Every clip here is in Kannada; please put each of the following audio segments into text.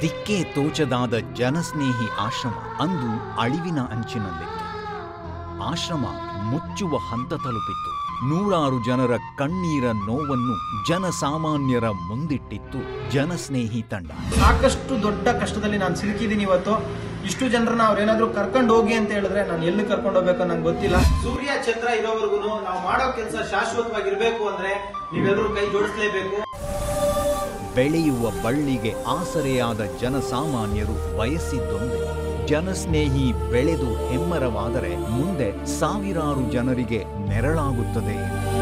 ದಿಕ್ಕೇ ತೋಚದಾದ ಜನಸ್ನೇಹಿ ಆಶ್ರಮ ಅಂದು ಅಳಿವಿನ ಅಂಚಿನಲ್ಲಿತ್ತು ಆಶ್ರಮ ಮುಚ್ಚುವ ಹಂತ ತಲುಪಿತ್ತು ನೂರಾರು ಜನರ ಕಣ್ಣೀರ ನೋವನ್ನು ಜನಸಾಮಾನ್ಯರ ಮುಂದಿಟ್ಟಿತ್ತು ಜನಸ್ನೇಹಿ ತಂಡ ಸಾಕಷ್ಟು ದೊಡ್ಡ ಕಷ್ಟದಲ್ಲಿ ನಾನು ಸಿಲುಕಿದ್ದೀನಿ ಇವತ್ತು ಇಷ್ಟು ಜನರನ್ನ ಅವ್ರೇನಾದ್ರೂ ಕರ್ಕೊಂಡು ಹೋಗಿ ಅಂತ ಹೇಳಿದ್ರೆ ನಾನು ಎಲ್ಲಿ ಕರ್ಕೊಂಡು ಹೋಗ್ಬೇಕು ನಂಗೆ ಗೊತ್ತಿಲ್ಲ ಸೂರ್ಯ ಚಂದ್ರ ಇರೋವರೆಗೂ ನಾವು ಮಾಡೋ ಕೆಲಸ ಶಾಶ್ವತವಾಗಿರ್ಬೇಕು ಅಂದ್ರೆ ನೀವೆಲ್ಲರೂ ಕೈ ಜೋಡಿಸ್ಲೇಬೇಕು ಬೆಳೆಯುವ ಬಳ್ಳಿಗೆ ಆಸರೆಯಾದ ಜನಸಾಮಾನ್ಯರು ಬಯಸಿದ್ದೊಂದೇ ಜನಸ್ನೇಹಿ ಬೆಳೆದು ಹೆಮ್ಮರವಾದರೆ ಮುಂದೆ ಸಾವಿರಾರು ಜನರಿಗೆ ನೆರಳಾಗುತ್ತದೆ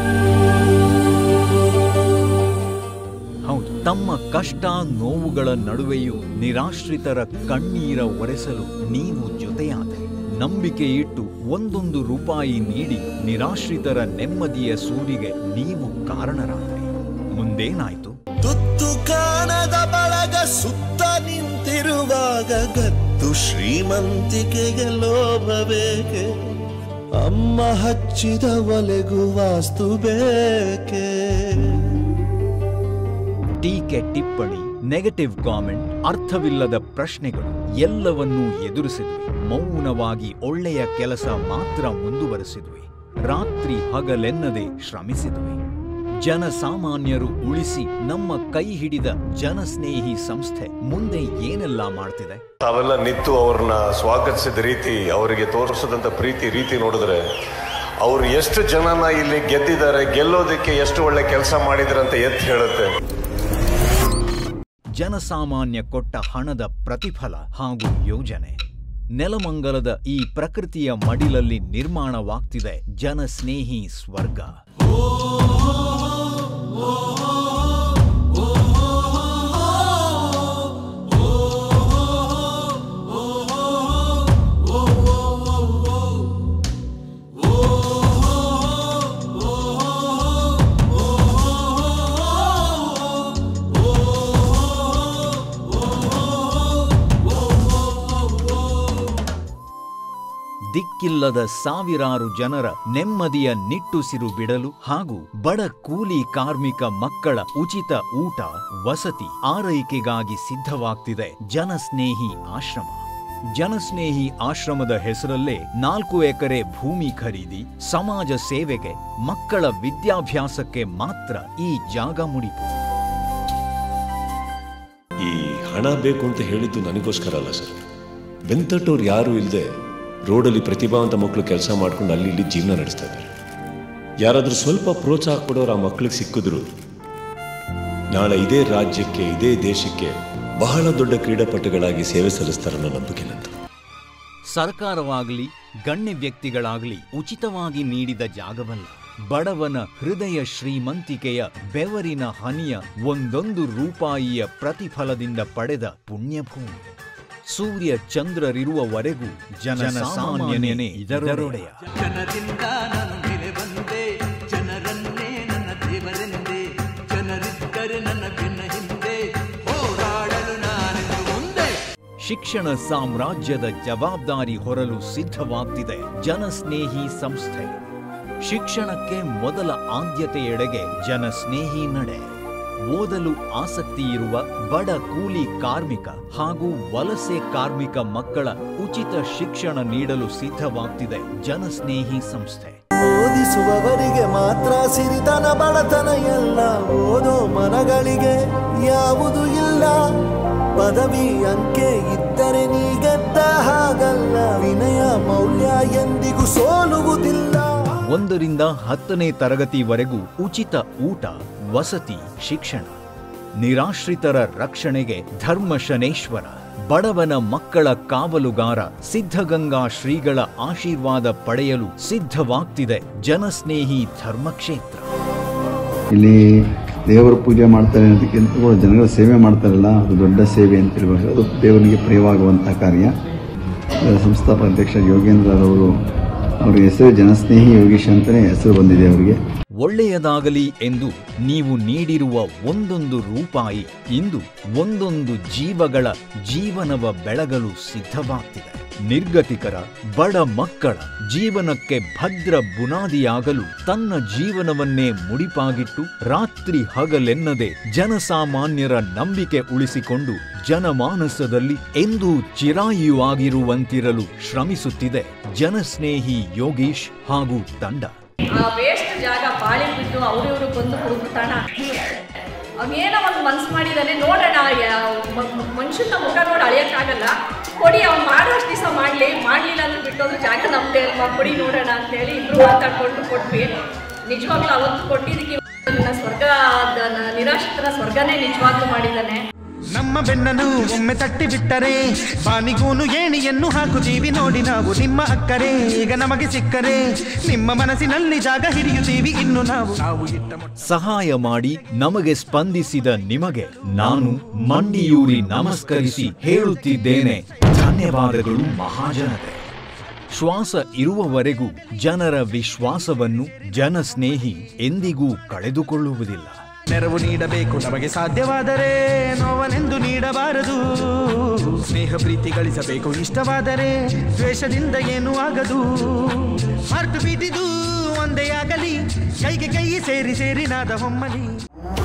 ಹೌದು ತಮ್ಮ ಕಷ್ಟ ನೋವುಗಳ ನಡುವೆಯೂ ನಿರಾಶ್ರಿತರ ಕಣ್ಣೀರ ಒರೆಸಲು ನೀವು ಜೊತೆಯಾದರೆ ನಂಬಿಕೆ ಇಟ್ಟು ಒಂದೊಂದು ರೂಪಾಯಿ ನೀಡಿ ನಿರಾಶ್ರಿತರ ನೆಮ್ಮದಿಯ ಸೂರಿಗೆ ನೀವು ಕಾರಣರಾದರೆ ಮುಂದೇನಾಯ್ತು ತುತ್ತು ಕಾಣದ ಬಳಗ ಸುತ್ತ ನಿಂತಿರುವಾಗ ಗತ್ತು ಶ್ರೀಮಂತಿಕೆಗೆ ಲೋಭಬೇಕೆ ಅಮ್ಮ ಹಚ್ಚಿದ ಒಲೆಗೂ ವಾಸ್ತು ಬೇಕೆ ಟೀಕೆ ಟಿಪ್ಪಣಿ ನೆಗೆಟಿವ್ ಕಾಮೆಂಟ್ ಅರ್ಥವಿಲ್ಲದ ಪ್ರಶ್ನೆಗಳು ಎಲ್ಲವನ್ನೂ ಎದುರಿಸಿದ್ವಿ ಮೌನವಾಗಿ ಒಳ್ಳೆಯ ಕೆಲಸ ಮಾತ್ರ ಮುಂದುವರೆಸಿದ್ವಿ ರಾತ್ರಿ ಹಗಲೆನ್ನದೆ ಶ್ರಮಿಸಿದ್ವಿ ಜನಸಾಮಾನ್ಯರು ಉಳಿಸಿ ನಮ್ಮ ಕೈ ಹಿಡಿದ ಜನಸ್ನೇಹಿ ಸಂಸ್ಥೆ ಮುಂದೆ ಏನೆಲ್ಲ ಮಾಡ್ತಿದೆ ತಾವೆಲ್ಲ ನಿಂತು ಅವ್ರನ್ನ ಸ್ವಾಗತಿಸಿದ ರೀತಿ ಅವರಿಗೆ ತೋರಿಸಿದಂಥ ಪ್ರೀತಿ ರೀತಿ ನೋಡಿದ್ರೆ ಅವ್ರು ಎಷ್ಟು ಜನನ ಇಲ್ಲಿ ಗೆದ್ದಿದ್ದಾರೆ ಗೆಲ್ಲೋದಕ್ಕೆ ಎಷ್ಟು ಒಳ್ಳೆ ಕೆಲಸ ಮಾಡಿದ್ದಾರೆ ಅಂತ ಎತ್ತಿ ಹೇಳುತ್ತೆ ಜನಸಾಮಾನ್ಯ ಕೊಟ್ಟ ಹಣದ ಪ್ರತಿಫಲ ಹಾಗೂ ಯೋಜನೆ ನೆಲಮಂಗಲದ ಈ ಪ್ರಕೃತಿಯ ಮಡಿಲಲ್ಲಿ ನಿರ್ಮಾಣವಾಗ್ತಿದೆ ಜನಸ್ನೇಹಿ ಸ್ವರ್ಗ ದಿಕ್ಕಿಲ್ಲದ ಸಾವಿರಾರು ಜನರ ನೆಮ್ಮದಿಯ ನಿಟ್ಟುಸಿರು ಬಿಡಲು ಹಾಗೂ ಬಡ ಕೂಲಿ ಕಾರ್ಮಿಕ ಮಕ್ಕಳ ಉಚಿತ ಊಟ ವಸತಿ ಆರೈಕೆಗಾಗಿ ಸಿದ್ಧವಾಗ್ತಿದೆ ಜನಸ್ನೇಹಿ ಆಶ್ರಮ ಜನಸ್ನೇಹಿ ಆಶ್ರಮದ ಹೆಸರಲ್ಲೇ ನಾಲ್ಕು ಎಕರೆ ಭೂಮಿ ಖರೀದಿ ಸಮಾಜ ಸೇವೆಗೆ ಮಕ್ಕಳ ವಿದ್ಯಾಭ್ಯಾಸಕ್ಕೆ ಮಾತ್ರ ಈ ಜಾಗ ಮುಡಿಪು ಈ ಹಣ ಬೇಕು ಅಂತ ಹೇಳಿದ್ದು ನನಗೋಸ್ಕರ ಅಲ್ಲ ಸರ್ ವೆಂಕಟವ್ರು ಯಾರು ಇಲ್ಲದೆ ರೋಡಲ್ಲಿ ಪ್ರತಿಭಾವಂತ ಮಕ್ಕಳು ಕೆಲಸ ಮಾಡ್ಕೊಂಡು ಅಲ್ಲಿ ಇಲ್ಲಿ ಜೀವನ ನಡೆಸ್ತಾ ಇದ್ದಾರೆ ಯಾರಾದರೂ ಸ್ವಲ್ಪ ಪ್ರೋತ್ಸಾಹ ಕೊಡೋರು ಆ ಮಕ್ಕಳಿಗೆ ಸಿಕ್ಕಿದ್ರು ನಾಳೆ ಇದೇ ರಾಜ್ಯಕ್ಕೆ ಇದೇ ದೇಶಕ್ಕೆ ಬಹಳ ದೊಡ್ಡ ಕ್ರೀಡಾಪಟುಗಳಾಗಿ ಸೇವೆ ಸಲ್ಲಿಸ್ತಾರೆ ಅನ್ನೋ ನಂಬಿಕೆ ನಂದು ಸರ್ಕಾರವಾಗಲಿ ಗಣ್ಯ ವ್ಯಕ್ತಿಗಳಾಗಲಿ ಉಚಿತವಾಗಿ ನೀಡಿದ ಜಾಗವಲ್ಲ ಬಡವನ ಹೃದಯ ಶ್ರೀಮಂತಿಕೆಯ ಬೆವರಿನ ಹನಿಯ ಒಂದೊಂದು ರೂಪಾಯಿಯ ಪ್ರತಿಫಲದಿಂದ ಪಡೆದ ಪುಣ್ಯಭೂಮಿ ಸೂರ್ಯ ಚಂದ್ರರಿರುವವರೆಗೂ ಜನಸಾಮಾನ್ಯನೇ ಇದರೊಡೆಯ ಜನರಿಂದ ನಾನು ಮೇಲೆ ಬಂದೆ ಜನರನ್ನೇ ನನ್ನ ದೇವರೆಂದೆ ಜನರಿದ್ದರೆ ನನ್ನ ಬೆನ್ನ ಹಿಂದೆ ಹೋರಾಡಲು ನಾನಿನ್ನು ಮುಂದೆ ಶಿಕ್ಷಣ ಸಾಮ್ರಾಜ್ಯದ ಜವಾಬ್ದಾರಿ ಹೊರಲು ಸಿದ್ಧವಾಗ್ತಿದೆ ಜನಸ್ನೇಹಿ ಸಂಸ್ಥೆ ಶಿಕ್ಷಣಕ್ಕೆ ಮೊದಲ ಆದ್ಯತೆಯೆಡೆಗೆ ಜನಸ್ನೇಹಿ ನಡೆ ಓದಲು ಆಸಕ್ತಿ ಇರುವ ಬಡ ಕೂಲಿ ಕಾರ್ಮಿಕ ಹಾಗೂ ವಲಸೆ ಕಾರ್ಮಿಕ ಮಕ್ಕಳ ಉಚಿತ ಶಿಕ್ಷಣ ನೀಡಲು ಸಿದ್ಧವಾಗ್ತಿದೆ ಜನಸ್ನೇಹಿ ಸಂಸ್ಥೆ ಓದಿಸುವವರಿಗೆ ಮಾತ್ರ ಸಿರಿತನ ಬಡತನ ಎಲ್ಲ ಓದೋ ಮನಗಳಿಗೆ ಯಾವುದು ಇಲ್ಲ ಪದವಿ ಅಂಕೆ ಇದ್ದರೆ ನೀ ಗೆದ್ದ ಹಾಗಲ್ಲ ವಿನಯ ಮೌಲ್ಯ ಎಂದಿಗೂ ಸೋಲುವುದಿಲ್ಲ ಒಂದರಿಂದ ಹತ್ತನೇ ತರಗತಿವರೆಗೂ ಉಚಿತ ಊಟ ವಸತಿ ಶಿಕ್ಷಣ ನಿರಾಶ್ರಿತರ ರಕ್ಷಣೆಗೆ ಧರ್ಮಶನೇಶ್ವರ ಬಡವನ ಮಕ್ಕಳ ಕಾವಲುಗಾರ ಸಿದ್ಧಗಂಗಾ ಶ್ರೀಗಳ ಆಶೀರ್ವಾದ ಪಡೆಯಲು ಸಿದ್ಧವಾಗ್ತಿದೆ ಜನಸ್ನೇಹಿ ಧರ್ಮಕ್ಷೇತ್ರ ಇಲ್ಲಿ ದೇವರ ಪೂಜೆ ಮಾಡ್ತಾರೆ ಅನ್ನೋದಕ್ಕಿಂತ ಕೂಡ ಜನಗಳ ಸೇವೆ ಮಾಡ್ತಾರಲ್ಲ ಅದು ದೊಡ್ಡ ಸೇವೆ ಅಂತ ಹೇಳ್ಬೇಕು ಅದು ದೇವರಿಗೆ ಪ್ರಿಯವಾಗುವಂಥ ಕಾರ್ಯ ಅದರ ಸಂಸ್ಥಾಪಕ ಅಧ್ಯಕ್ಷ ಯೋಗೇಂದ್ರರವರು ಅವರ ಹೆಸರು ಜನಸ್ನೇಹಿ ಯೋಗೀಶ್ ಅಂತಲೇ ಹೆಸರು ಬಂದಿದೆ ಅವರಿಗೆ ಒಳ್ಳೆಯದಾಗಲಿ ಎಂದು ನೀವು ನೀಡಿರುವ ಒಂದೊಂದು ರೂಪಾಯಿ ಇಂದು ಒಂದೊಂದು ಜೀವಗಳ ಜೀವನವ ಬೆಳಗಲು ಸಿದ್ಧವಾಗ್ತಿದೆ ನಿರ್ಗತಿಕರ ಬಡ ಮಕ್ಕಳ ಜೀವನಕ್ಕೆ ಭದ್ರ ಬುನಾದಿಯಾಗಲು ತನ್ನ ಜೀವನವನ್ನೇ ಮುಡಿಪಾಗಿಟ್ಟು ರಾತ್ರಿ ಹಗಲೆನ್ನದೆ ಜನಸಾಮಾನ್ಯರ ನಂಬಿಕೆ ಉಳಿಸಿಕೊಂಡು ಜನಮಾನಸದಲ್ಲಿ ಎಂದೂ ಚಿರಾಯುವಾಗಿರುವಂತಿರಲು ಶ್ರಮಿಸುತ್ತಿದೆ ಜನಸ್ನೇಹಿ ಯೋಗೀಶ್ ಹಾಗೂ ತಂಡ ಆ ವೇಸ್ಟ್ ಜಾಗ ಪಾಳಿ ಬಿಟ್ಟು ಅವ್ರು ಇವರು ಬಂದು ಹುಡುಕ್ತಾಣ ಅವನೇನೋ ಒಂದು ಮನ್ಸು ಮಾಡಿದಾನೆ ನೋಡೋಣ ಮನುಷ್ಯನ ಮುಖ ನೋಡಿ ಅಳಿಯೋಕ್ಕಾಗಲ್ಲ ಕೊಡಿ ಅವ್ನು ಮಾಡೋಷ್ಟು ದಿವಸ ಮಾಡಲಿ ಮಾಡಲಿಲ್ಲ ಅಂದ್ರೆ ಬಿಟ್ಟೋದು ಜಾಗ ನಮ್ದೇ ಅಲ್ವಾ ಕೊಡಿ ನೋಡೋಣ ಅಂತೇಳಿ ಇಬ್ರು ಮಾತಾಡ್ಕೊಂಡು ಕೊಟ್ವಿ ನಿಜವಾಗ್ಲೂ ಅವತ್ತು ಕೊಟ್ಟಿದ್ದಕ್ಕೆ ನನ್ನ ಸ್ವರ್ಗ ದ- ನಿರಾಶ್ರಿತರ ಸ್ವರ್ಗನೇ ನಿಜವಾಗ್ಲೂ ಮಾಡಿದ್ದಾನೆ ನಮ್ಮ ಬೆನ್ನನ್ನು ಒಮ್ಮೆ ತಟ್ಟಿ ಬಿಟ್ಟರೆ ಬಾನಿಗೂನು ಏಣಿಯನ್ನು ಹಾಕುತ್ತೀವಿ ನೋಡಿ ನಾವು ನಿಮ್ಮ ಅಕ್ಕರೆ ಈಗ ನಮಗೆ ಸಿಕ್ಕರೆ ನಿಮ್ಮ ಮನಸ್ಸಿನಲ್ಲಿ ಜಾಗ ಹಿಡಿಯುತ್ತೀವಿ ಇನ್ನು ನಾವು ನಾವು ಇಟ್ಟ ಮೊಟ್ಟ ಸಹಾಯ ಮಾಡಿ ನಮಗೆ ಸ್ಪಂದಿಸಿದ ನಿಮಗೆ ನಾನು ಮಂಡಿಯೂರಿ ನಮಸ್ಕರಿಸಿ ಹೇಳುತ್ತಿದ್ದೇನೆ ಧನ್ಯವಾದಗಳು ಮಹಾಜನತೆ ಶ್ವಾಸ ಇರುವವರೆಗೂ ಜನರ ವಿಶ್ವಾಸವನ್ನು ಜನಸ್ನೇಹಿ ಎಂದಿಗೂ ಕಳೆದುಕೊಳ್ಳುವುದಿಲ್ಲ ನೆರವು ನೀಡಬೇಕು ನಮಗೆ ಸಾಧ್ಯವಾದರೆ ನೋವನೆಂದು ನೀಡಬಾರದು ಸ್ನೇಹ ಪ್ರೀತಿ ಗಳಿಸಬೇಕು ಇಷ್ಟವಾದರೆ ದ್ವೇಷದಿಂದ ಏನೂ ಆಗದು ಹಾರ್ಟ್ ಬೀಟಿದು ಒಂದೇ ಆಗಲಿ ಕೈಗೆ ಕೈ ಸೇರಿ ಸೇರಿ ನಾದ ಹೊಮ್ಮಲಿ